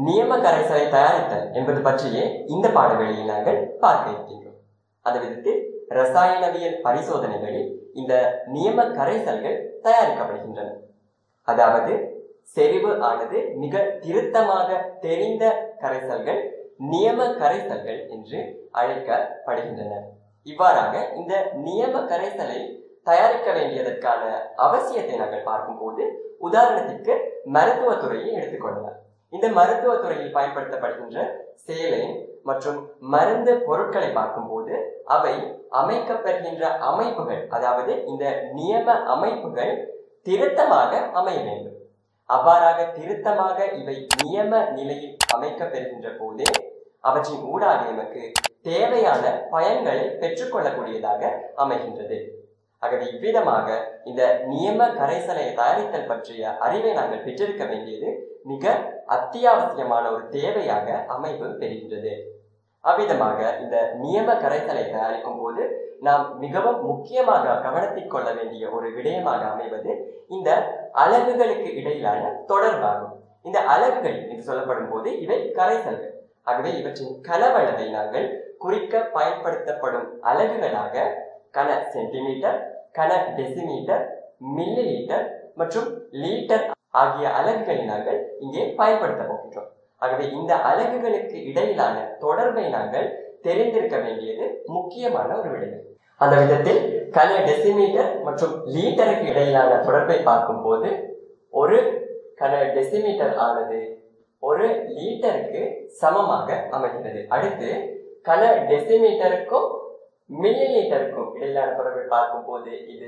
நியம கரைசலை தயாரித்தல் என்பது பற்றியே இந்த பாடவெளியில் நாங்கள் பார்க்க இருக்கின்றோம் அந்த விதத்தில் ரசாயனவியல் பரிசோதனைகளில் இந்த நியம கரைசல்கள் தயாரிக்கப்படுகின்றன அதாவது செறிவு ஆனது மிக திருத்தமாக தெரிந்த கரைசல்கள் நியம கரைசல்கள் என்று அழைக்கப்படுகின்றன இவ்வாறாக இந்த நியம கரைசலை தயாரிக்க வேண்டியதற்கான அவசியத்தை நாங்கள் பார்க்கும்போது உதாரணத்திற்கு மருத்துவத்துறையை எடுத்துக்கொள்ளலாம் இந்த மருத்துவத்துறையில் பயன்படுத்தப்படுகின்ற சேலை மற்றும் மருந்து பொருட்களை பார்க்கும்போது அவை அமைக்கப்பெறுகின்ற அமைப்புகள் அதாவது இந்த நியம அமைப்புகள் திருத்தமாக அமைய வேண்டும் அவ்வாறாக திருத்தமாக இவை நியம நிலையில் அமைக்கப்பெறுகின்ற போதே அவற்றின் ஊடாக நமக்கு தேவையான பயன்களை பெற்றுக்கொள்ளக்கூடியதாக அமைகின்றது ஆகவே இவ்விதமாக இந்த நியம கரைசலை தயாரித்தல் பற்றிய அறிவை நாங்கள் பெற்றிருக்க வேண்டியது மிக அத்தியாவசியமான ஒரு தேவையாக அமைப்பு பெறுகின்றது அவ்விதமாக இந்த நியம கரைசலை தயாரிக்கும் போது நாம் மிகவும் முக்கியமாக கவனத்தில் கொள்ள வேண்டிய ஒரு விடயமாக அமைவது இந்த அலகுகளுக்கு இடையிலான தொடர்பாகும் இந்த அலகுகள் என்று சொல்லப்படும் போது இவை கரைசல்கள் ஆகவே இவற்றின் கலவளவை நாங்கள் குறிக்க பயன்படுத்தப்படும் அலகுகளாக கன சென்டிமீட்டர் கன டெசிமீட்டர் மில்லி லீட்டர் மற்றும் லீட்டர் ஆகிய அலகுகளை நாங்கள் இங்கே பயன்படுத்த போகின்றோம் ஆகவே இந்த அலகுகளுக்கு இடையிலான தொடர்பை நாங்கள் தெரிந்திருக்க வேண்டியது முக்கியமான ஒரு விடயம் அந்த விதத்தில் கன டெசிமீட்டர் மற்றும் லீட்டருக்கு இடையிலான தொடர்பை பார்க்கும்போது ஒரு கன டெசிமீட்டர் ஆனது ஒரு லீட்டருக்கு சமமாக அமைகிறது அடுத்து கன டெசிமீட்டருக்கும் மில்லி லீட்டருக்கும் இடையிலான தொடர்பை பார்க்கும்போது இது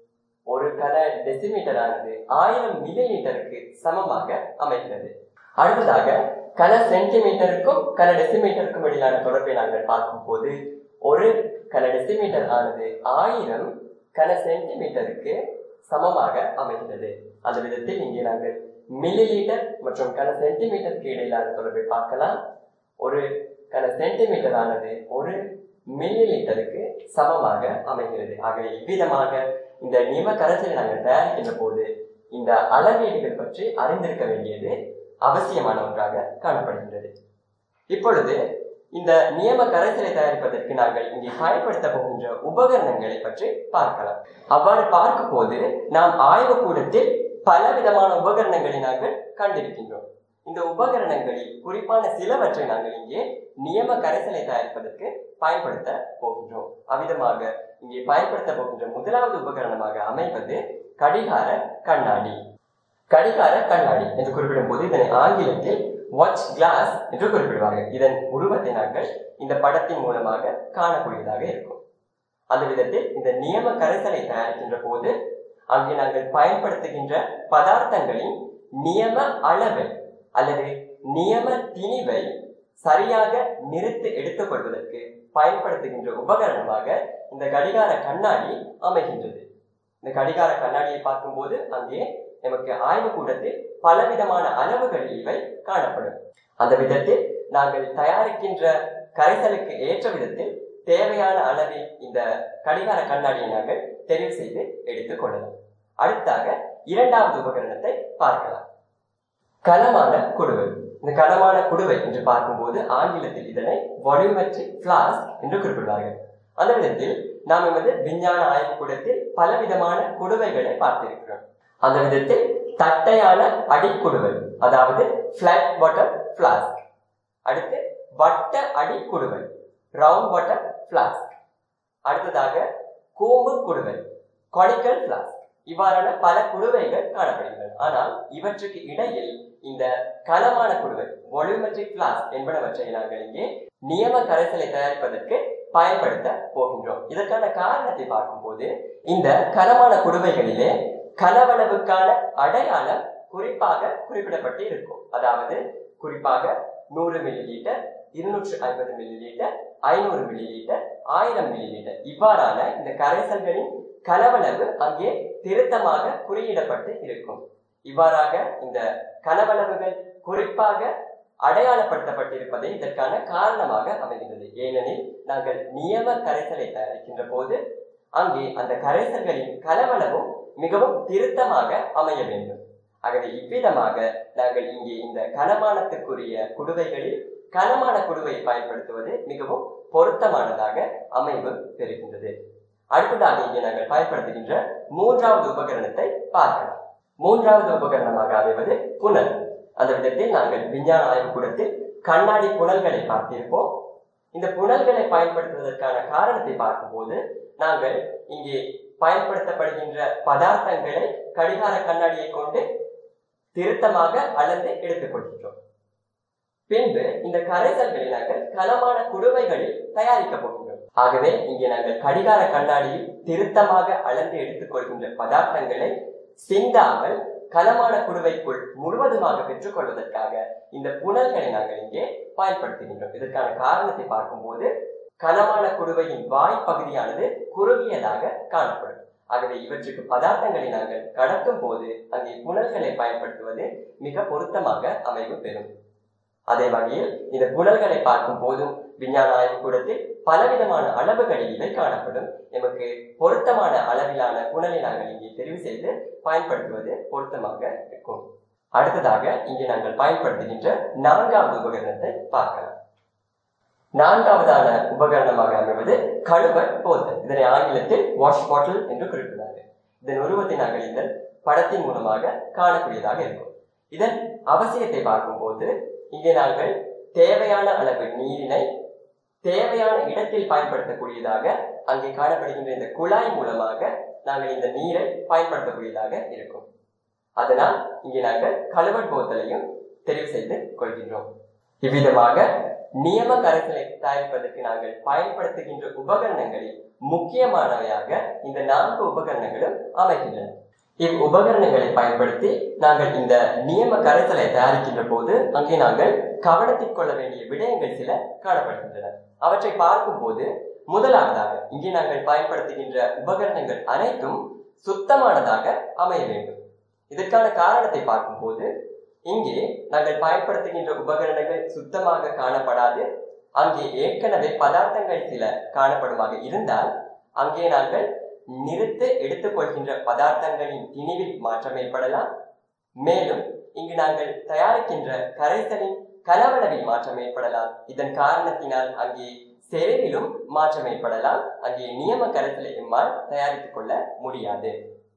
ஒரு கன டெசிமீட்டர் ஆனது ஆயிரம் மில்லி லீட்டருக்கு சமமாக அமைகிறது அடுத்ததாக கன சென்டிமீட்டருக்கும் கன டெசிமீட்டருக்கும் இடையிலான தொடர்பை நாங்கள் பார்க்கும்போது ஒரு கன டெசிமீட்டர் ஆனது ஆயிரம் கன சென்டிமீட்டருக்கு சமமாக அமைகிறது அந்த விதத்தில் இங்கே நாங்கள் மில்லி லீட்டர் மற்றும் கன சென்டிமீட்டருக்கு இடையிலான தொடர்பை பார்க்கலாம் ஒரு கன சென்டிமீட்டர் ஆனது ஒரு மில்லி லிட்டருக்கு சமமாக அமைகிறது ஆகவே இவ்விதமாக இந்த நியம கரைசலை நாங்கள் தயாரிக்கின்ற போது இந்த அளவீடுகள் பற்றி அறிந்திருக்க வேண்டியது அவசியமான ஒன்றாக காணப்படுகின்றது இப்பொழுது இந்த நியம கரைசலை தயாரிப்பதற்கு நாங்கள் இங்கே பயன்படுத்த போகின்ற உபகரணங்களை பற்றி பார்க்கலாம் அவ்வாறு பார்க்கும் போது நாம் ஆய்வு கூடத்தில் பல விதமான உபகரணங்களை நாங்கள் கண்டிருக்கின்றோம் இந்த உபகரணங்களில் குறிப்பான சிலவற்றை நாங்கள் இங்கே நியம கரைசலை தயாரிப்பதற்கு பயன்படுத்த போகின்றோம் அவ்விதமாக இங்கே பயன்படுத்த போகின்ற முதலாவது உபகரணமாக அமைவது கடிகார கண்ணாடி கடிகார கண்ணாடி என்று குறிப்பிடும் போது இதனை ஆங்கிலத்தில் வாட்ச் கிளாஸ் என்று குறிப்பிடுவார்கள் இதன் உருவத்தை நாங்கள் இந்த படத்தின் மூலமாக காணக்கூடியதாக இருக்கும் அந்த விதத்தில் இந்த நியம கரைசலை தயாரிக்கின்ற போது அங்கே நாங்கள் பயன்படுத்துகின்ற பதார்த்தங்களின் நியம அளவை அல்லது நியம திணிவை சரியாக நிறுத்து எடுத்துக்கொள்வதற்கு பயன்படுத்துகின்ற உபகரணமாக இந்த கடிகார கண்ணாடி அமைகின்றது இந்த கடிகார கண்ணாடியை பார்க்கும்போது அங்கே நமக்கு ஆய்வு கூடத்தில் பலவிதமான அளவுகளில் இவை காணப்படும் அந்த விதத்தில் நாங்கள் தயாரிக்கின்ற கரைசலுக்கு ஏற்ற விதத்தில் தேவையான அளவில் இந்த கடிகார கண்ணாடியை நாங்கள் தெரிவு செய்து எடுத்துக் கொள்ளலாம் அடுத்தாக இரண்டாவது உபகரணத்தை பார்க்கலாம் கனமான குடுவை இந்த கனமான குடுவை என்று பார்க்கும்போது ஆங்கிலத்தில் இதனை வால்யூமெட்ரிக் பிளாஸ்க் என்று குறிப்பிடுவார்கள் அந்த விதத்தில் நாம் எமது விஞ்ஞான ஆய்வு கூடத்தில் பலவிதமான குடுவைகளை பார்த்திருக்கிறோம் அந்த விதத்தில் தட்டையான அடிக்குடுவை அதாவது பிளாட் பாட்டம் பிளாஸ்க் அடுத்து வட்ட அடிக்குடுவை ரவுண்ட் பாட்டம் பிளாஸ்க் அடுத்ததாக கூம்பு குடுவை கொனிக்கல் பிளாஸ்க் இவ்வாறான பல குடுவைகள் காணப்படுகின்றன ஆனால் இவற்றுக்கு இடையில் இந்த கனமான குடுவை வால்யூமெட்ரிக் பிளாஸ்க் என்பனவற்றை நாங்கள் இங்கே நியம கரைசலை தயாரிப்பதற்கு பயன்படுத்த போகின்றோம் இதற்கான காரணத்தை பார்க்கும்போது இந்த கனமான குடுவைகளிலே கனவளவுக்கான அடையாளம் குறிப்பாக குறிப்பிடப்பட்டு இருக்கும் அதாவது குறிப்பாக நூறு மில்லி லிட்டர் இருநூற்று ஐம்பது மில்லி லிட்டர் ஐநூறு மில்லி லிட்டர் ஆயிரம் மில்லி லிட்டர் இவ்வாறான இந்த கரைசல்களின் கனவளவு அங்கே திருத்தமாக குறியிடப்பட்டு இருக்கும் இவ்வாறாக இந்த கனவளவுகள் குறிப்பாக அடையாளப்படுத்தப்பட்டிருப்பதே இதற்கான காரணமாக அமைகிறது ஏனெனில் நாங்கள் நியம கரைசலை தயாரிக்கின்ற போது அங்கே அந்த கரைசல்களின் கலவளவும் மிகவும் திருத்தமாக அமைய வேண்டும் ஆகவே இவ்விதமாக நாங்கள் இங்கே இந்த கனமானத்துக்குரிய குடுவைகளில் கனமான குடுவை பயன்படுத்துவது மிகவும் பொருத்தமானதாக அமைவு பெறுகின்றது அடுத்ததாக இங்கே நாங்கள் பயன்படுத்துகின்ற மூன்றாவது உபகரணத்தை பார்க்கலாம் மூன்றாவது உபகரணமாக அமைவது புனல் அந்த விதத்தில் நாங்கள் விஞ்ஞான ஆய்வுக்கூடத்தில் கண்ணாடி புனல்களை பார்த்திருப்போம் இந்த புனல்களை பயன்படுத்துவதற்கான காரணத்தை பார்க்கும்போது நாங்கள் இங்கே பயன்படுத்தப்படுகின்ற பதார்த்தங்களை கடிகார கண்ணாடியை கொண்டு திருத்தமாக அளந்து எடுத்துக்கொள்கின்றோம் பின்பு இந்த கரைசல்களை நாங்கள் கனமான குடுவைகளில் தயாரிக்கப் போகின்றோம் ஆகவே இங்கே நாங்கள் கடிகார கண்ணாடியில் திருத்தமாக அளந்து எடுத்துக்கொள்கின்ற பதார்த்தங்களை சிந்தாமல் கனமான குடுவைக்குள் முழுவதுமாக பெற்றுக்கொள்வதற்காக இந்த புனல்களை நாங்கள் இங்கே பயன்படுத்துகின்றோம் இதற்கான காரணத்தை பார்க்கும்போது கனமான குடுவையின் வாய் பகுதியானது குறுகியதாக காணப்படும் ஆகவே இவற்றுக்கு பதார்த்தங்களை நாங்கள் கடத்தும் போது அங்கே புனல்களை பயன்படுத்துவது மிக பொருத்தமாக அமைவு பெறும் அதே வகையில் இந்த புனல்களை பார்க்கும் போதும் விஞ்ஞான ஆய்வுக்கூடத்தில் பலவிதமான அளவுகளில் இவை காணப்படும் எமக்கு பொருத்தமான அளவிலான புனலை நாங்கள் இங்கே தெரிவு செய்து பயன்படுத்துவது பொருத்தமாக இருக்கும் அடுத்ததாக இங்கே நாங்கள் பயன்படுத்துகின்ற நான்காவது உபகரணத்தை பார்க்கலாம் நான்காவதான உபகரணமாக அமைவது கழுவர் போத்தல் இதனை ஆங்கிலத்தில் வாஷ் பாட்டில் என்று குறிப்பிடுவார்கள் இதன் உருவத்தை நாங்கள் இந்த படத்தின் மூலமாக காணக்கூடியதாக இருக்கும் இதன் அவசியத்தை பார்க்கும்போது இங்கே நாங்கள் தேவையான அளவு நீரினை தேவையான இடத்தில் பயன்படுத்தக்கூடியதாக அங்கே காணப்படுகின்ற இந்த குழாய் மூலமாக நாங்கள் இந்த நீரை பயன்படுத்தக்கூடியதாக இருக்கும் அதனால் இங்கே நாங்கள் கழுவட் போத்தலையும் தெரிவு செய்து கொள்கின்றோம் இவ்விதமாக நியம கரைசலை தயாரிப்பதற்கு நாங்கள் பயன்படுத்துகின்ற உபகரணங்களில் முக்கியமானவையாக இந்த நான்கு உபகரணங்களும் அமைகின்றன இவ் உபகரணங்களை பயன்படுத்தி நாங்கள் இந்த நியம கரைசலை தயாரிக்கின்ற போது அங்கே நாங்கள் கவனத்தில் கொள்ள வேண்டிய விடயங்கள் சில காணப்படுகின்றன அவற்றை பார்க்கும்போது முதலாவதாக இங்கே நாங்கள் பயன்படுத்துகின்ற உபகரணங்கள் அனைத்தும் சுத்தமானதாக அமைய வேண்டும் இதற்கான காரணத்தை பார்க்கும்போது இங்கே நாங்கள் பயன்படுத்துகின்ற உபகரணங்கள் சுத்தமாக காணப்படாது அங்கே ஏற்கனவே பதார்த்தங்கள் சில காணப்படுமாக இருந்தால் அங்கே நாங்கள் நிறுத்து எடுத்துக்கொள்கின்ற பதார்த்தங்களின் திணிவில் மாற்றம் ஏற்படலாம் மேலும் இங்கு நாங்கள் தயாரிக்கின்ற கரைசலின் கலவளவில் மாற்றம் ஏற்படலாம் இதன் காரணத்தினால் அங்கே செறிவிலும் மாற்றம் ஏற்படலாம் அங்கே நியம கரைசலை எம்மால் தயாரித்துக் கொள்ள முடியாது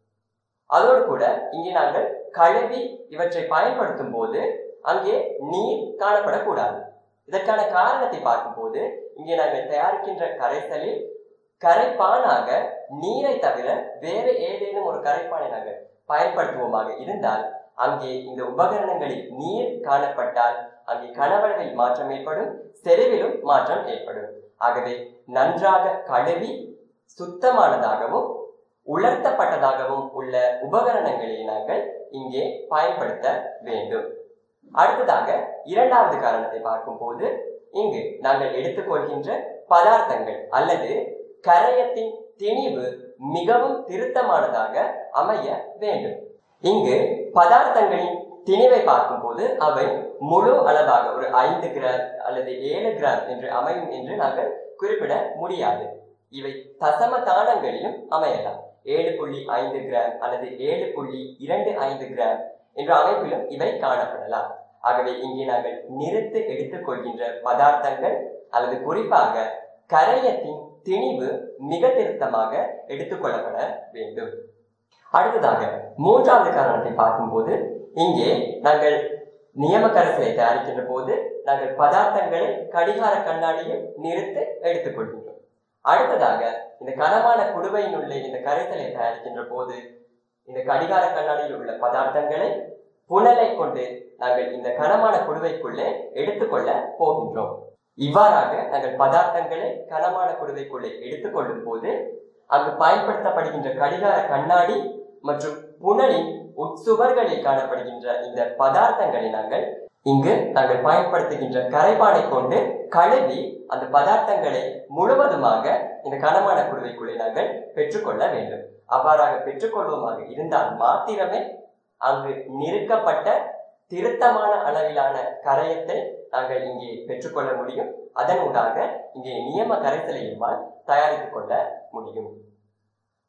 அதோடு கூட இங்கே நாங்கள் கழுவி இவற்றை பயன்படுத்தும் போது அங்கே நீர் காணப்படக்கூடாது இதற்கான காரணத்தை பார்க்கும்போது இங்கே நாங்கள் தயாரிக்கின்ற கரைசலில் கரைப்பானாக நீரை தவிர வேறு ஏதேனும் ஒரு கரைப்பானை நாங்கள் பயன்படுத்துவோமாக இருந்தால் அங்கே இந்த உபகரணங்களில் நீர் காணப்பட்டால் அங்கே கனவளவில் மாற்றம் ஏற்படும் செறிவிலும் மாற்றம் ஏற்படும் ஆகவே நன்றாக கழுவி சுத்தமானதாகவும் உலர்த்தப்பட்டதாகவும் உள்ள உபகரணங்களை நாங்கள் இங்கே பயன்படுத்த வேண்டும் அடுத்ததாக இரண்டாவது காரணத்தை பார்க்கும் போது இங்கு நாங்கள் எடுத்துக்கொள்கின்ற பதார்த்தங்கள் அல்லது கரையத்தின் திணிவு மிகவும் திருத்தமானதாக அமைய வேண்டும் இங்கு பதார்த்தங்களின் திணிவை பார்க்கும்போது அவை முழு அளவாக ஒரு ஐந்து கிராம் அல்லது ஏழு கிராம் என்று அமையும் என்று நாங்கள் குறிப்பிட முடியாது இவை தசம தானங்களிலும் அமையலாம் ஏழு புள்ளி ஐந்து கிராம் அல்லது ஏழு புள்ளி இரண்டு ஐந்து கிராம் என்ற அமைப்பிலும் இவை காணப்படலாம் ஆகவே இங்கே நாங்கள் நிறுத்து எடுத்துக்கொள்கின்ற பதார்த்தங்கள் அல்லது குறிப்பாக கரையத்தின் திணிவு மிக திருத்தமாக எடுத்துக்கொள்ளப்பட வேண்டும் அடுத்ததாக மூன்றாவது காரணத்தை பார்க்கும்போது இங்கே நாங்கள் நியம கரைசலை தயாரிக்கின்ற போது நாங்கள் பதார்த்தங்களை கடிகார கண்ணாடியில் நிறுத்து எடுத்துக்கொள்கின்றோம் அடுத்ததாக இந்த கனமான குடுவையின் உள்ளே இந்த கரைசலை தயாரிக்கின்ற போது இந்த கடிகார கண்ணாடியில் உள்ள பதார்த்தங்களை புனலை கொண்டு நாங்கள் இந்த கனமான குடுவைக்குள்ளே எடுத்துக்கொள்ள போகின்றோம் இவ்வாறாக நாங்கள் பதார்த்தங்களை கனமான குடுவைக்குள்ளே எடுத்துக்கொள்ளும் போது அங்கு பயன்படுத்தப்படுகின்ற கடிகார கண்ணாடி மற்றும் புனலின் உட்சுவர்களில் காணப்படுகின்ற இந்த பதார்த்தங்களை நாங்கள் இங்கு நாங்கள் பயன்படுத்துகின்ற கரைப்பானை கொண்டு கழுவி அந்த பதார்த்தங்களை முழுவதுமாக இந்த கனமான குடுவைக்குள்ளே நாங்கள் பெற்றுக்கொள்ள வேண்டும் அவ்வாறாக பெற்றுக்கொள்வோமாக இருந்தால் மாத்திரமே அங்கு நிறுக்கப்பட்ட திருத்தமான அளவிலான கரையத்தை நாங்கள் இங்கே பெற்றுக்கொள்ள முடியும் அதனூடாக இங்கே நியம கரைசலை எம்மால் தயாரித்துக் கொள்ள முடியும்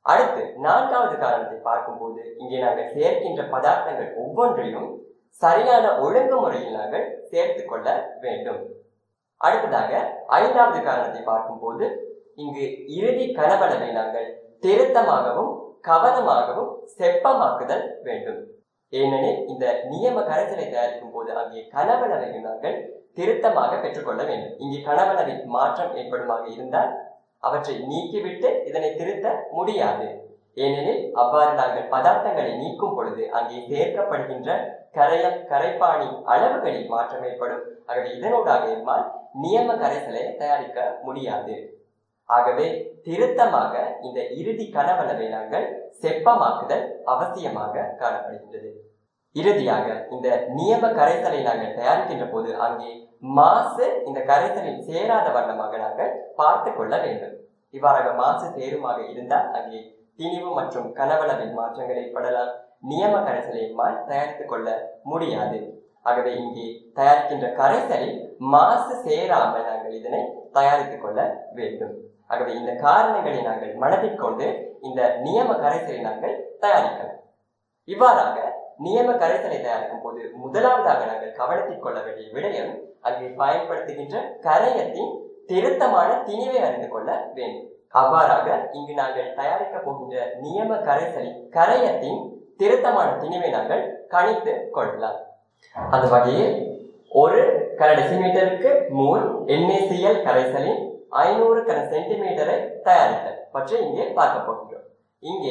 அடுத்து நான்காவது காரணத்தை பார்க்கும்போது இங்கே நாங்கள் சேர்க்கின்ற பதார்த்தங்கள் ஒவ்வொன்றையும் சரியான ஒழுங்குமுறையில் நாங்கள் சேர்த்துக் கொள்ள வேண்டும் அடுத்ததாக ஐந்தாவது காரணத்தை பார்க்கும்போது இங்கு இறுதி கனவளவை நாங்கள் திருத்தமாகவும் கவனமாகவும் செப்பமாக்குதல் வேண்டும் ஏனெனில் இந்த நியம கரைசலை தயாரிக்கும் போது அங்கே கனவளவை நாங்கள் திருத்தமாக பெற்றுக்கொள்ள வேண்டும் இங்கே கனவளவில் மாற்றம் ஏற்படுமாக இருந்தால் அவற்றை நீக்கிவிட்டு இதனை திருத்த முடியாது ஏனெனில் அவ்வாறு நாங்கள் பதார்த்தங்களை நீக்கும் பொழுது அங்கே சேர்க்கப்படுகின்ற கரையம் கரைப்பாணி அளவுகளில் மாற்றம் ஏற்படும் ஆகவே இதனூடாக எம்மால் நியம கரைசலை தயாரிக்க முடியாது ஆகவே திருத்தமாக இந்த இறுதி கனவளவை நாங்கள் செப்பமாக்குதல் அவசியமாக காணப்படுகின்றது இறுதியாக இந்த நியம கரைசலை நாங்கள் தயாரிக்கின்ற போது அங்கே மாசு இந்த கரைசலில் சேராத வண்ணமாக நாங்கள் பார்த்து கொள்ள வேண்டும் இவ்வாறாக மாசு சேருமாக இருந்தால் அங்கே திணிவு மற்றும் கனவளவில் மாற்றங்கள் ஏற்படலாம் நியம கரைசலை எம்மால் தயாரித்துக் கொள்ள முடியாது ஆகவே இங்கே தயாரிக்கின்ற கரைசலில் மாசு சேராமல் நாங்கள் இதனை தயாரித்துக் கொள்ள வேண்டும் ஆகவே இந்த காரணங்களை நாங்கள் மனதில் கொண்டு இந்த நியம கரைசலை நாங்கள் தயாரிக்கலாம் இவ்வாறாக நியம கரைசலை தயாரிக்கும் போது முதலாவதாக நாங்கள் கவனத்தில் கொள்ள வேண்டிய விடயம் அங்கே பயன்படுத்துகின்ற கரையத்தின் திருத்தமான திணிவை அறிந்து கொள்ள வேண்டும் அவ்வாறாக இங்கு நாங்கள் தயாரிக்க போகின்ற நியம கரைசலின் கரையத்தின் திருத்தமான திணிவை நாங்கள் கணித்து கொள்ளலாம் அந்த வகையில் ஒரு கன டெசிமீட்டருக்கு மூல் NaCl கரைசலின் ஐநூறு கன சென்டிமீட்டரை தயாரித்தல் பற்றி இங்கே பார்க்க போகின்றோம் இங்கே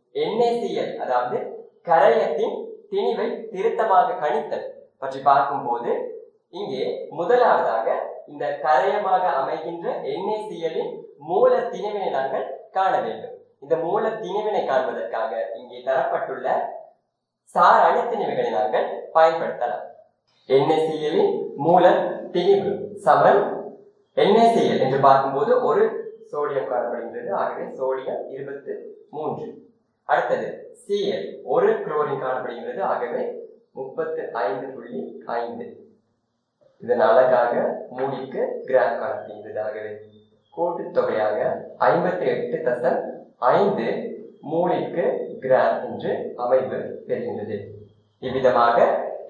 NaCl அதாவது கரையத்தின் திணிவை திருத்தமாக கணித்தல் பற்றி பார்க்கும்போது இங்கே முதலாவதாக இந்த கரையமாக அமைகின்ற NaCl-இன் மூல திணிவினை நாங்கள் காண வேண்டும் இந்த மூல திணிவினை காண்பதற்காக இங்கே தரப்பட்டுள்ள சார் அணுத்திணிவுகளை நாங்கள் பயன்படுத்தலாம் NaCl-இன் மூல திணிவு சமன் NaCl என்று பார்க்கும்போது ஒரு சோடியம் காணப்படுகின்றது ஆகவே சோடியம் இருபத்து மூன்று அடுத்தது Cl ஒரு குளோரின் காணப்படுகின்றது ஆகவே முப்பத்து ஐந்து புள்ளி ஐந்து இதன் அழகாக மூடிக்கு கிராம் காணப்படுகின்றது ஆகவே கூட்டுத்தொகையாக ஐம்பத்தி எட்டு தசம் ஐந்து மூலிற்கு கிராம் என்று அமைவு பெறுகின்றது இவ்விதமாக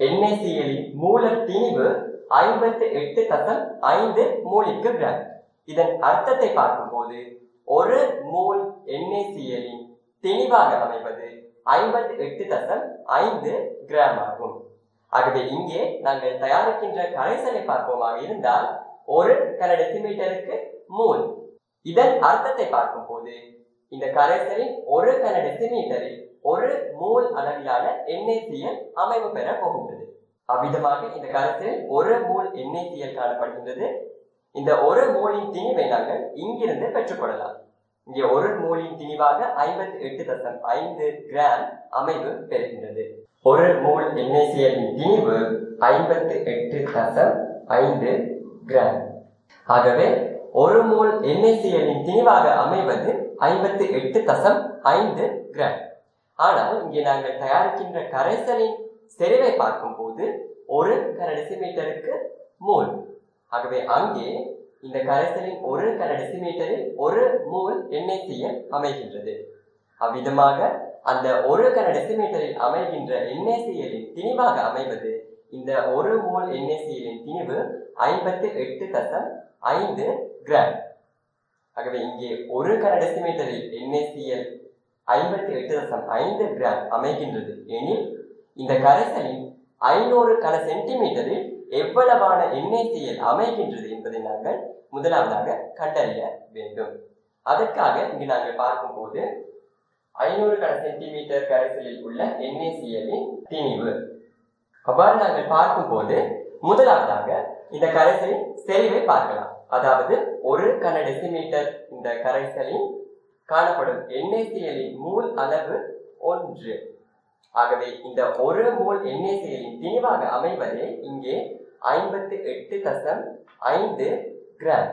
NaCl மூல திணிவு ஐம்பத்தி எட்டு தசம் ஐந்து மூலிற்கு கிராம் இதன் அர்த்தத்தை பார்க்கும்போது ஒரு மூல் NaCl திணிவாக அமைவது ஐம்பத்தி எட்டு தசம் ஐந்து கிராம் ஆகும் ஆகவே இங்கே நாங்கள் தயாரிக்கின்ற கரைசலை பார்ப்போமாக இருந்தால் ஒரு கன டெசிமீட்டருக்கு மூல் இதன் அர்த்தத்தை பார்க்கும் போது இந்த கரைசலின் ஒரு கன டெசிமீட்டரில் ஒரு மூல் அளவிலான NaCl அமைவு பெற போகின்றது அவ்விதமாக இந்த கரைசலில் ஒரு மூல் NaCl காணப்படுகின்றது இந்த ஒரு மூலின் திணிவை நாங்கள் இங்கிருந்து பெற்றுக்கொள்ளலாம் இங்கே ஒரு மூலின் திணிவாக ஐம்பத்தி எட்டு தசம் ஐந்து கிராம் அமைவு பெறுகின்றது ஒரு மூல் NaCl-இன் திணிவு ஐம்பத்தி எட்டு தசம் ஐந்து கிராம் ஆகவே ஒரு மூல் NaCl-இன் திணிவாக அமைவது ஐம்பத்தி எட்டு தசம் ஐந்து கிராம் ஆனால் இங்கே நாங்கள் தயாரிக்கின்ற கரைசலின் செறிவை பார்க்கும்போது ஒரு கன டெசிமீட்டருக்கு மூல் ஆகவே அங்கே இந்த கரைசலின் ஒரு கன டெசிமீட்டரில் ஒரு மூல் NaCl அமைகின்றது அவ்விதமாக அந்த ஒரு கன டெசிமீட்டரில் அமைகின்ற NaCl-இன் திணிவாக அமைவது இந்த ஒரு மூல் NaCl-இன் திணிவு ஐம்பத்தி எட்டு தசம் ஐந்து கிராம் ஆகவே இங்கே ஒரு கன டெசிமீட்டரில் NaCl ஐம்பத்தி எட்டு தசம் ஐந்து கிராம் அமைகின்றது எனில் இந்த கரைசலின் ஐநூறு கன சென்டிமீட்டரில் எவ்வளவான NaCl அமைகின்றது என்பதை நாங்கள் முதலாவதாக கண்டறிய வேண்டும் அதற்காக இங்கு நாங்கள் பார்க்கும்போது ஐநூறு கன சென்டிமீட்டர் கரைசலில் உள்ள NaCl-இன் திணிவு அவ்வாறு நாங்கள் பார்க்கும்போது முதலாவதாக இந்த கரைசலின் செறிவை பார்க்கலாம் அதாவது ஒரு கன டெசிமீட்டர் இந்த கரைசலின் காணப்படும் NaCl-இன் மூல் அளவு ஒன்று ஆகவே இந்த ஒரு மூல் NaCl-இன் திணிவாக அமைவதே இங்கே ஐம்பத்தி எட்டு தசம் ஐந்து கிராம்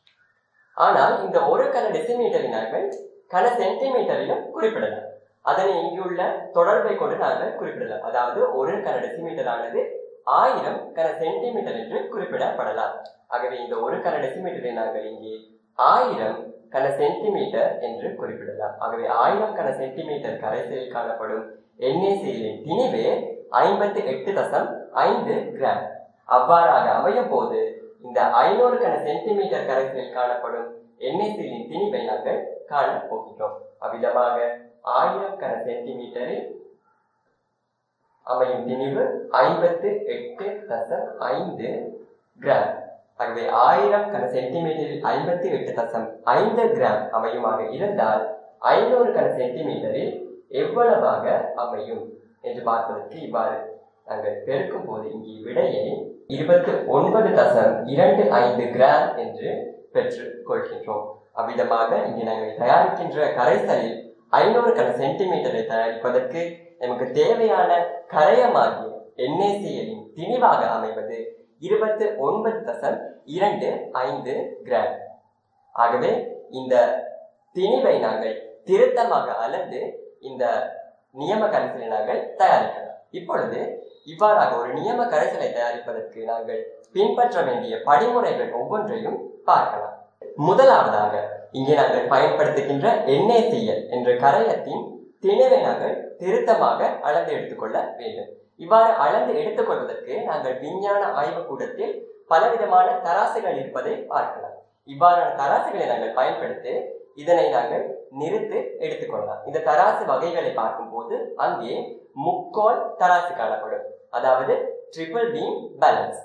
ஆனால் இந்த ஒரு கன டெசிமீட்டரை நாங்கள் கன சென்டிமீட்டரிலும் குறிப்பிடலாம் அதனை இங்குள்ள தொடர்பை கொண்டு நாங்கள் குறிப்பிடலாம் அதாவது ஒரு கன டெசிமீட்டர் ஆனது ஆயிரம் கன சென்டிமீட்டர் என்று குறிப்பிடப்படலாம் ஆகவே இந்த ஒரு கன டெசிமீட்டரை நாங்கள் இங்கே ஆயிரம் கன சென்டிமீட்டர் என்று குறிப்பிடலாம் ஆகவே ஆயிரம் கன சென்டிமீட்டர் கரைசலில் காணப்படும் என்ஏசியின் திணிவு ஐம்பத்தி எட்டு தசம் ஐந்து கிராம் அவ்வாறாக அமையும் போது இந்த ஐநூறு கன சென்டிமீட்டர் கரைசலில் காணப்படும் என்ஏசியின் திணிவை நாங்கள் காண போகின்றோம் அவ்விதமாக ஆயிரம் கன சென்டிமீட்டரில் அமையும் திணிவு ஐம்பத்து எட்டு தசம் ஐந்து கிராம் ஆகவே ஆயிரம் கன சென்டிமீட்டரில் ஐம்பத்தி எட்டு தசம் ஐந்து கிராம் அமையுமாக இருந்தால் ஐநூறு கன சென்டிமீட்டரில் எவ்வளவாக அமையும் என்று பார்ப்பதற்கு இவ்வாறு நாங்கள் பெருக்கும் போது இங்கே விடையை இருபத்தி ஒன்பது தசம் இரண்டு ஐந்து கிராம் என்று பெற்றுக் கொள்கின்றோம் அவ்விதமாக இங்கே நாங்கள் தயாரிக்கின்ற கரைசலில் ஐநூறு கன சென்டிமீட்டரை தயாரிப்பதற்கு நமக்கு தேவையான கரையமாகிய என்ஏசிஎலின் திணிவாக அமைவது இருபத்து ஒன்பது தசம் இரண்டு ஐந்து கிராம் ஆகவே இந்த திணிவை நாங்கள் திருத்தமாக அளந்து இந்த நியம கரைசலை நாங்கள் தயாரிக்கலாம் இப்பொழுது இவ்வாறாக ஒரு நியம கரைசலை தயாரிப்பதற்கு நாங்கள் பின்பற்ற வேண்டிய படிமுறைகள் ஒவ்வொன்றையும் பார்க்கலாம் முதலாவதாக இங்கே நாங்கள் பயன்படுத்துகின்ற NaCl என்ற கரையத்தின் திணிவை நாங்கள் திருத்தமாக அளந்து எடுத்துக்கொள்ள வேண்டும் இவ்வாறு அளந்து எடுத்துக்கொள்வதற்கு நாங்கள் விஞ்ஞான ஆய்வுக்கூடத்தில் பலவிதமான தராசுகள் இருப்பதை பார்க்கலாம் இவ்வாறான தராசுகளை நாங்கள் பயன்படுத்தி இதனை நாங்கள் நிறுத்து எடுத்துக்கொள்ளலாம் இந்த தராசு வகைகளை பார்க்கும்போது அங்கே முக்கோள் தராசு காணப்படும் அதாவது ட்ரிபிள் பீம் பேலன்ஸ்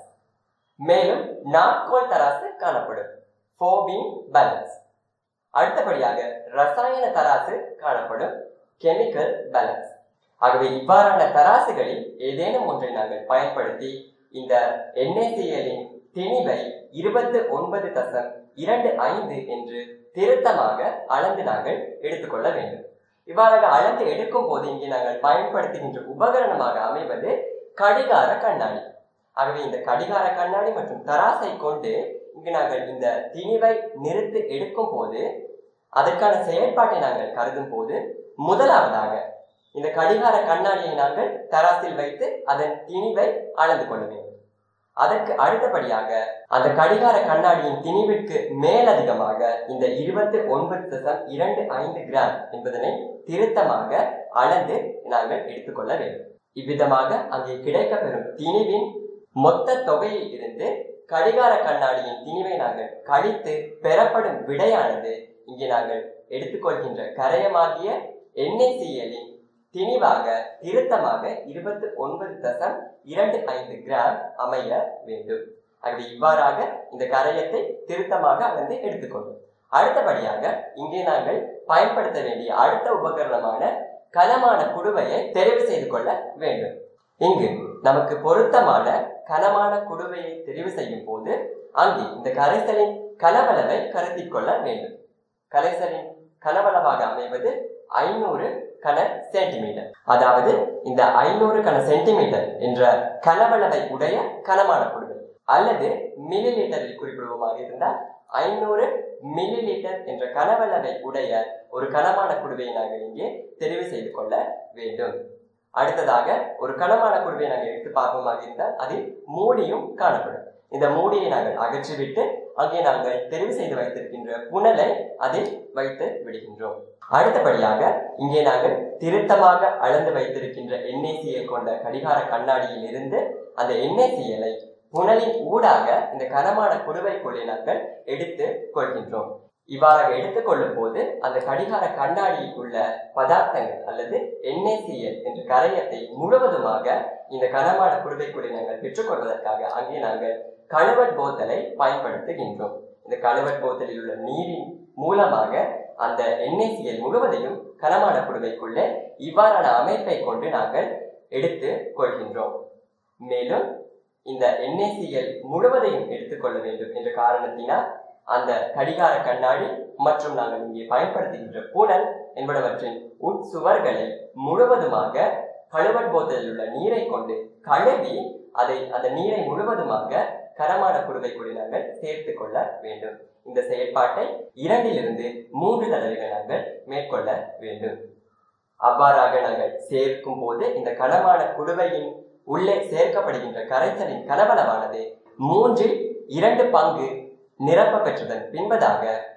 மேலும் நாற்கோள் தராசு காணப்படும் ஃபோர் பீம் பேலன்ஸ் அடுத்தபடியாக ரசாயன தராசு காணப்படும் கெமிக்கல் பேலன்ஸ் ஆகவே இவ்வாறான தராசுகளில் ஏதேனும் ஒன்றை நாங்கள் பயன்படுத்தி இந்த என்ஏசிஎலின் திணிவை இருபத்து ஒன்பது தசம் இரண்டு ஐந்து என்று திருத்தமாக அளந்து நாங்கள் எடுத்துக்கொள்ள வேண்டும் இவ்வாறாக அளந்து எடுக்கும் போது இங்கே நாங்கள் பயன்படுத்துகின்ற உபகரணமாக அமைவது கடிகார கண்ணாடி ஆகவே இந்த கடிகார கண்ணாடி மற்றும் தராசை கொண்டு இங்கு நாங்கள் இந்த திணிவை நிறுத்து எடுக்கும் போது அதற்கான செயற்பாட்டை நாங்கள் கருதும் போது முதலாவதாக இந்த கடிகார கண்ணாடியை நாங்கள் தராசில் வைத்து அதன் திணிவை அளந்து கொள்ள வேண்டும் அதற்கு அடுத்தபடியாக அந்த கடிகார கண்ணாடியின் திணிவிற்கு மேலதிகமாக இந்த இருபத்தி ஒன்பது தசம் இரண்டு ஐந்து கிராம் என்பதனை திருத்தமாக அளந்து நாங்கள் எடுத்துக்கொள்ள வேண்டும் இவ்விதமாக அங்கே கிடைக்கப்பெறும் திணிவின் மொத்த தொகையில் இருந்து கடிகார கண்ணாடியின் திணிவை நாங்கள் கழித்து பெறப்படும் விடையானது இங்கே நாங்கள் எடுத்துக்கொள்கின்ற கரையமாகிய என்ஐசிஎலின் திணிவாக திருத்தமாக இருபத்தி ஒன்பது தசம் இரண்டு ஐந்து கிராம் அமைய வேண்டும் ஆகவே இவ்வாறாக இந்த கரையத்தை திருத்தமாக அளந்து எடுத்துக்கொள்ளும் அடுத்தபடியாக இங்கே நாங்கள் பயன்படுத்த வேண்டிய அடுத்த உபகரணமான கனமான குடுவையை தெரிவு செய்து கொள்ள வேண்டும் இங்கு நமக்கு பொருத்தமான கனமான குடுவையை தெரிவு செய்யும் போது அங்கே இந்த கரைசலின் கலவளவை கருத்தில் கொள்ள வேண்டும் கரைசலின் கனவளவாக அமைவது ஐநூறு கன சென்டிமீட்டர் அதாவது இந்த ஐநூறு கன சென்டிமீட்டர் என்ற கனவளவை உடைய கனமான குடுவை அல்லது மில்லி லிட்டரில் குறிப்பிடுவோமாக இருந்தால் ஐநூறு மில்லி லிட்டர் என்ற கனவளவை உடைய ஒரு கனமான குடுவையை நாங்கள் இங்கே தெரிவு செய்து கொள்ள வேண்டும் அடுத்ததாக ஒரு கனமான குடுவையை நாங்கள் எடுத்து பார்ப்போமாக இருந்தால் அதில் மூடியும் காணப்படும் இந்த மூடியை நாங்கள் அகற்றிவிட்டு அங்கே நாங்கள் தெரிவு செய்து வைத்திருக்கின்ற புனலை அதில் வைத்து விடுகின்றோம் அடுத்தபடியாக இங்கே நாங்கள் திருத்தமாக அளந்து வைத்திருக்கின்ற என்ஏசிஎல் கொண்ட கடிகார கண்ணாடியில் இருந்து அந்த என்ஏசிஎலை புனலின் ஊடாக இந்த கனமான குடுவைக்குள்ளே நாங்கள் எடுத்து கொள்கின்றோம் இவ்வாறாக எடுத்துக்கொள்ளும் போது அந்த கடிகார கண்ணாடியில் உள்ள பதார்த்தங்கள் அல்லது என்ஏசிஎல் என்ற கரையத்தை முழுவதுமாக இந்த கனமான குடுவைக்குள்ளே நாங்கள் பெற்றுக்கொள்வதற்காக அங்கே நாங்கள் கழுவட் போத்தலை பயன்படுத்துகின்றோம் இந்த கழுவட் போத்தலில் உள்ள நீரின் மூலமாக அந்த என்ஏசிஎல் முழுவதையும் கனமான குடுவைக்குள்ளே இவ்வாறான அமைப்பை கொண்டு நாங்கள் எடுத்து கொள்கின்றோம் மேலும் இந்த என்ஏசிஎல் முழுவதையும் எடுத்துக்கொள்ள வேண்டும் என்ற காரணத்தினால் அந்த கடிகார கண்ணாடி மற்றும் நாங்கள் இங்கே பயன்படுத்துகின்ற பூனல் என்பனவற்றின் உட்சுவர்களை முழுவதுமாக கழுவட் போத்தலில் உள்ள நீரை கொண்டு கழுவி அதை அந்த நீரை முழுவதுமாக கனமான குடுவைக்குள்ளே நாங்கள் சேர்த்து கொள்ள வேண்டும் இந்த செயற்பாட்டை இரண்டிலிருந்து மூன்று தடவைகள் நாங்கள் மேற்கொள்ள வேண்டும் அவ்வாறாக நாங்கள் சேர்க்கும் போது இந்த கனமான குடுவையின் உள்ளே சேர்க்கப்படுகின்ற கரைசலின் கனவளவானது மூன்றில் இரண்டு பங்கு நிரப்ப பெற்றதன் பின்பதாக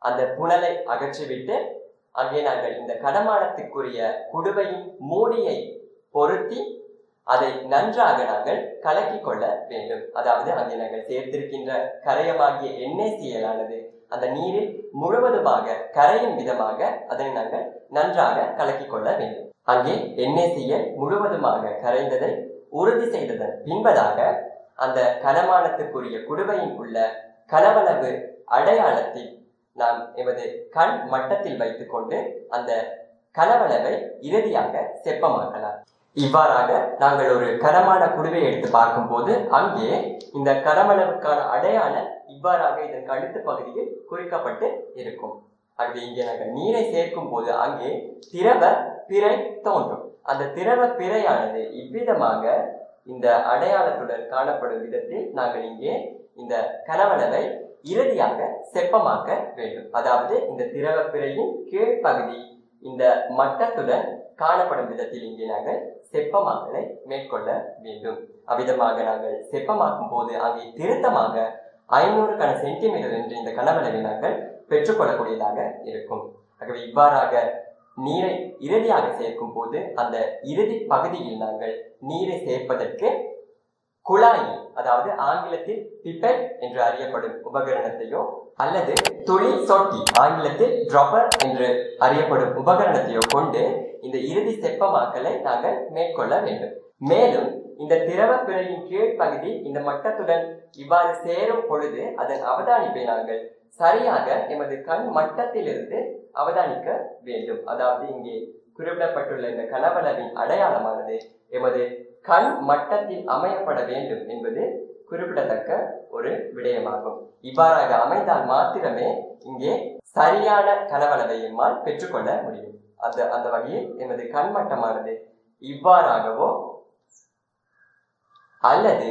அந்த புனலை அகற்றிவிட்டு அங்கே நாங்கள் இந்த கடமானத்துக்குரிய குடுவையின் மூடியை பொருத்தி அதை நன்றாக நாங்கள் கலக்கி கொள்ள வேண்டும் அதாவது அங்கே நாங்கள் சேர்த்திருக்கின்ற கரையமாகிய எண்ணெய் ஆனது அந்த நீரில் முழுவதுமாக கரையும் விதமாக அதனை நாங்கள் நன்றாக கலக்கி கொள்ள வேண்டும் அங்கே எண்ணெய் முழுவதுமாக கரைந்ததை உறுதி செய்ததன் பின்பதாக அந்த கனமானத்துக்குரிய குடுவையில் உள்ள கனவளவு அடையாளத்தில் நாம் எமது கண் மட்டத்தில் வைத்துக்கொண்டு அந்த கனவளவை இறுதியாக செப்பமாக்கலாம் இவ்வாறாக நாங்கள் ஒரு கனமான குடுவை எடுத்து பார்க்கும்போது அங்கே இந்த கனவளவுக்கான அடையாளம் இவ்வாறாக இதன் கழுத்து பகுதியில் குறிக்கப்பட்டு இருக்கும் ஆகவே இங்கே நாங்கள் நீரை சேர்க்கும் போது அங்கே திரவ பிறை தோன்றும் அந்த திரவ பிறையானது இவ்விதமாக இந்த அடையாளத்துடன் காணப்படும் விதத்தில் நாங்கள் இங்கே இந்த கனவளவை இறுதியாக செப்பமாக்க வேண்டும் அதாவது இந்த திரவ பிறையின் கீழ்ப்பகுதி இந்த மட்டத்துடன் காணப்படும் விதத்தில் இங்கே நாங்கள் செப்பமாக்கலை மேற்கொள்ள வேண்டும் அவ்விதமாக நாங்கள் செப்பமாக்கும் போது அங்கே திருத்தமாக ஐநூறு கன சென்டிமீட்டர் என்று இந்த கனவளவை நாங்கள் பெற்றுக்கொள்ளக்கூடியதாக இருக்கும் ஆகவே இவ்வாறாக நீரை இறுதியாக சேர்க்கும் போது அந்த இறுதி பகுதியில் நாங்கள் நீரை சேர்ப்பதற்கு குழாய் அதாவது ஆங்கிலத்தில் பிப்பெட் என்று அறியப்படும் உபகரணத்தையோ அல்லது துளி சொட்டி ஆங்கிலத்தில் ட்ராப்பர் என்று அறியப்படும் உபகரணத்தையோ கொண்டு இந்த இறுதி செப்பமாக்கலை நாங்கள் மேற்கொள்ள வேண்டும் மேலும் இந்த திரவ பிறையின் கீழ் பகுதி இந்த மட்டத்துடன் இவ்வாறு சேரும் பொழுது அதன் அவதானிப்பை நாங்கள் சரியாக எமது கண் மட்டத்திலிருந்து அவதானிக்க வேண்டும் அதாவது இங்கே குறிப்பிடப்பட்டுள்ள இந்த கனவளவின் அடையாளமானது எமது கண் மட்டத்தில் அமையப்பட வேண்டும் என்பது குறிப்பிடத்தக்க ஒரு விடயமாகும் இவ்வாறாக அமைந்தால் மாத்திரமே இங்கே சரியான கனவளவை எம்மால் பெற்றுக்கொள்ள முடியும் அந்த அந்த வகையில் எமது கண்மட்டமானது இவ்வாறாகவோ அல்லது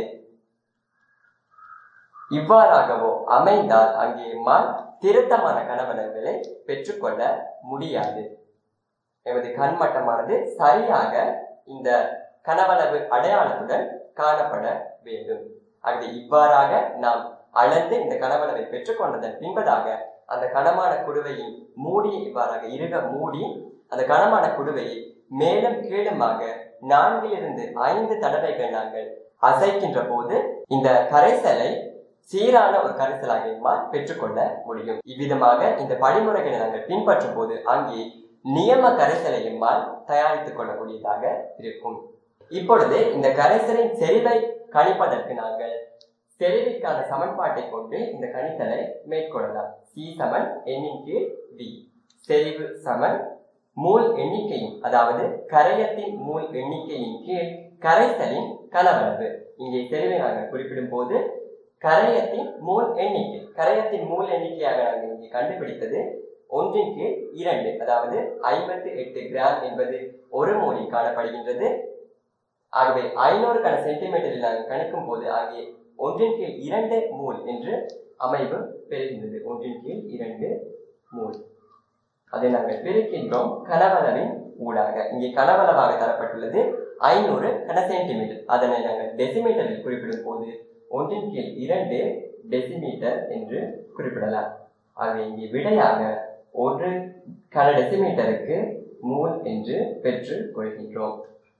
இவ்வாறாகவோ அமைந்தால் அங்கே எம்மால் திருத்தமான கனவளவுகளை பெற்றுக்கொள்ள முடியாது எமது கண்மட்டமானது சரியாக இந்த கனவளவு அடையாளத்துடன் காணப்பட வேண்டும் ஆகவே இவ்வாறாக நாம் அளந்து இந்த கனவளவை பெற்றுக்கொண்டதன் பின்பதாக அந்த கனமான குடுவையின் மூடியை இவ்வாறாக இருக மூடி அந்த கனமான குடுவையை மேலும் கீழுமாக நான்கிலிருந்து ஐந்து தடவைகள் நாங்கள் அசைக்கின்ற போது இந்த கரைசலை சீரான ஒரு கரைசலாக எம்மால் பெற்றுக்கொள்ள முடியும் இவ்விதமாக இந்த படிமுறைகளை நாங்கள் பின்பற்றும் போது அங்கே நியம கரைசலை எம்மால் தயாரித்துக் கொள்ளக்கூடியதாக இருக்கும் இப்பொழுது இந்த கரைசலின் செறிவை கணிப்பதற்கு நாங்கள் செறிவிற்கான சமன்பாட்டை கொண்டு இந்த கணித்தலை மேற்கொள்ளலாம் சி சமன் எண்ணின் கீழ் வி செறிவு சமன் மூல் எண்ணிக்கையின் அதாவது கரையத்தின் மூல் எண்ணிக்கையின் கீழ் கரைசலின் கலவளவு இங்கே செறிவை நாங்கள் குறிப்பிடும் போது கரையத்தின் மூல் எண்ணிக்கை கரையத்தின் மூல் எண்ணிக்கையாக நாங்கள் இங்கே கண்டுபிடித்தது ஒன்றின் கீழ் இரண்டு அதாவது ஐம்பத்தி எட்டு கிராம் என்பது ஒரு மோலில் காணப்படுகின்றது ஆகவே ஐநூறு கன சென்டிமீட்டரில் நாங்கள் கணிக்கும் போது ஆகிய ஒன்றின் கீழ் இரண்டு மூல் என்று அமைவு பெறுகின்றது ஒன்றின் கீழ் இரண்டு மூல் அதை நாங்கள் பிரிக்கின்றோம் கனவளவின் ஊடாக இங்கே கனவளவாக தரப்பட்டுள்ளது ஐநூறு கன சென்டிமீட்டர் அதனை நாங்கள் டெசிமீட்டரில் குறிப்பிடும் போது ஒன்றின் கீழ் இரண்டு டெசிமீட்டர் என்று குறிப்பிடலாம் ஆகவே இங்கே விடையாக ஒரு கன டெசிமீட்டருக்கு மூல் என்று பெற்று கொள்கின்றோம்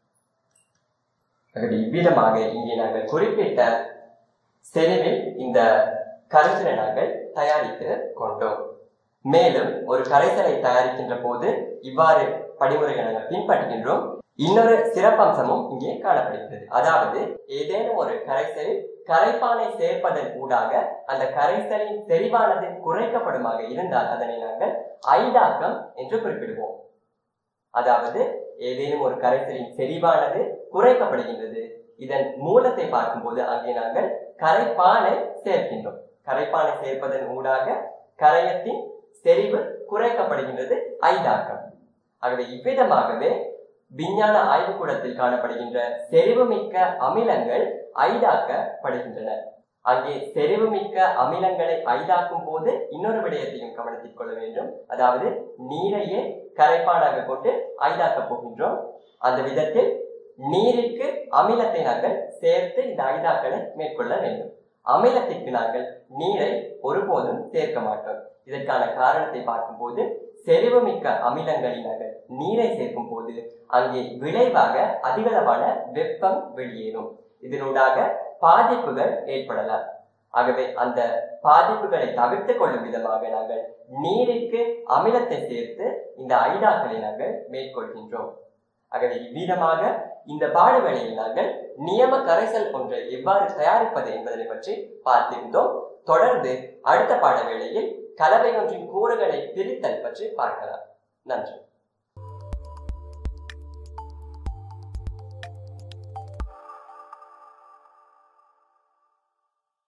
ஆகவே இவ்விதமாக இங்கே நாங்கள் குறிப்பிட்ட செறிவில் இந்த கரைசலை நாங்கள் தயாரித்து கொண்டோம் மேலும் ஒரு கரைசலை தயாரிக்கின்ற போது இவ்வாறு படிமுறைகளை நாங்கள் பின்பற்றுகின்றோம் இன்னொரு சிறப்பம்சமும் இங்கே காணப்படுகிறது அதாவது ஏதேனும் ஒரு கரைசலில் கரைப்பானை சேர்ப்பதன் ஊடாக அந்த கரைசலின் செறிவானது குறைக்கப்படுமாக இருந்தால் அதனை நாங்கள் ஐந்தாக்கம் என்று குறிப்பிடுவோம் அதாவது ஏதேனும் ஒரு கரைசலின் செறிவானது குறைக்கப்படுகின்றது இதன் மூலத்தை பார்க்கும்போது அங்கே நாங்கள் கரைப்பானை சேர்க்கின்றோம் கரைப்பானை சேர்ப்பதன் ஊடாக கரையத்தின் செறிவு குறைக்கப்படுகின்றது ஐந்தாக்கம் ஆகவே இவ்விதமாகவே விஞ்ஞான ஆய்வுக்கூடத்தில் காணப்படுகின்ற செறிவுமிக்க அமிலங்கள் ஐதாக்கப்படுகின்றன அங்கே செறிவுமிக்க அமிலங்களை ஐதாக்கும் போது இன்னொரு விடயத்தையும் கவனத்தில் கொள்ள வேண்டும் அதாவது நீரையே கரைப்பானாக கொண்டு ஐதாக்கப் போகின்றோம் அந்த விதத்தில் நீருக்கு அமிலத்தை நாங்கள் சேர்த்து இந்த ஐதாக்களை மேற்கொள்ள வேண்டும் அமிலத்திற்கு நாங்கள் நீரை ஒருபோதும் சேர்க்க மாட்டோம் இதற்கான காரணத்தை பார்க்கும்போது செறிவுமிக்க அமிலங்களில் நாங்கள் நீரை சேர்க்கும் போது அங்கே விளைவாக அதிகளவான வெப்பம் வெளியேறும் இதனூடாக பாதிப்புகள் ஏற்படலாம் ஆகவே அந்த பாதிப்புகளை தவிர்த்து கொள்ளும் விதமாக நாங்கள் நீருக்கு அமிலத்தை சேர்த்து இந்த ஐடாக்களை நாங்கள் மேற்கொள்கின்றோம் ஆகவே இவ்விதமாக இந்த பாடுகளில் நாங்கள் நியம கரைசல் ஒன்றை எவ்வாறு தயாரிப்பது என்பதனை பற்றி பார்த்திருந்தோம் தொடர்ந்து அடுத்த பாட வேளையில் கலவை ஒன்றின் கூறுகளை பிரித்தல் பற்றி பார்க்கலாம் நன்றி